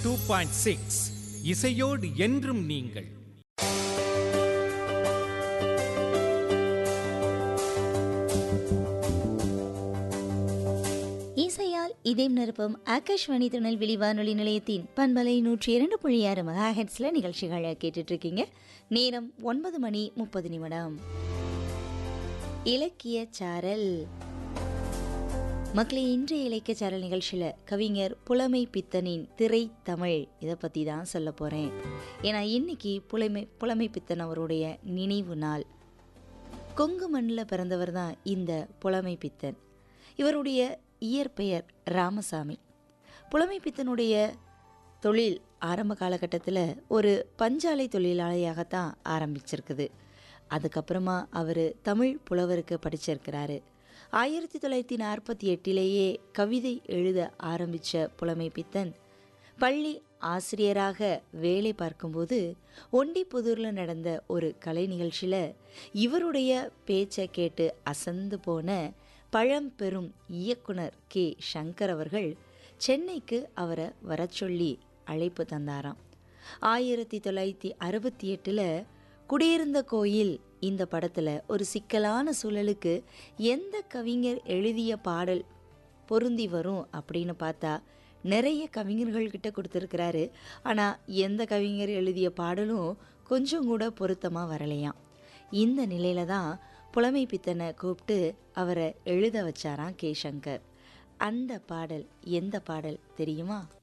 two point six இசையோடு என்றும் நீங்கள் இசையால் இதயம் நிரப்பும் ஆகாஷ்வாணி திருநெல்வேலி வானொலி நிலையத்தின் பண்பலை நூற்றி இரண்டு புள்ளி ஆறு மெகா ஹெட்ஸில் நிகழ்ச்சிகளை கேட்டுட்டு இருக்கீங்க நேரம் ஒன்பது மணி முப்பது நிமிடம் இலக்கிய சாரல் மக்களே இன்றைய இலக்கிய சாரல் நிகழ்ச்சியில் கவிஞர் புலமை பித்தனின் திரை தமிழ் இதை பற்றி தான் சொல்ல போகிறேன் ஏன்னா இன்னைக்கு புலமை புலமை பித்தன் அவருடைய நினைவு நாள் கொங்கு மண்ணில் பிறந்தவர் தான் இந்த புலமை பித்தன் இவருடைய இயற்பெயர் ராமசாமி புலமை பித்தனுடைய தொழில் ஆரம்ப காலகட்டத்தில் ஒரு பஞ்சாலை தொழிலாளியாகத்தான் ஆரம்பிச்சிருக்குது அதுக்கப்புறமா அவர் தமிழ் புலவருக்கு படிச்சிருக்கிறாரு ஆயிரத்தி தொள்ளாயிரத்தி நாற்பத்தி எட்டிலேயே கவிதை எழுத ஆரம்பித்த புலமை பித்தன் பள்ளி ஆசிரியராக வேலை பார்க்கும்போது ஒண்டிப்புதூரில் நடந்த ஒரு கலை நிகழ்ச்சியில் இவருடைய பேச்சை கேட்டு அசந்து போன பழம்பெரும் இயக்குனர் கே சங்கர் அவர்கள் சென்னைக்கு அவரை வரச் சொல்லி அழைப்பு தந்தாராம் ஆயிரத்தி தொள்ளாயிரத்தி அறுபத்தி எட்டில் குடியிருந்த கோயில் இந்த படத்தில் ஒரு சிக்கலான சூழலுக்கு எந்த கவிஞர் எழுதிய பாடல் பொருந்தி வரும் அப்படின்னு பார்த்தா நிறைய கவிஞர்கள் கிட்ட கொடுத்துருக்கிறாரு ஆனால் எந்த கவிஞர் எழுதிய பாடலும் கொஞ்சம் கூட பொருத்தமாக வரலையாம் இந்த நிலையில தான் புலமை பித்தனை கூப்பிட்டு அவரை எழுத வச்சாராம் கே சங்கர் அந்த பாடல் எந்த பாடல் தெரியுமா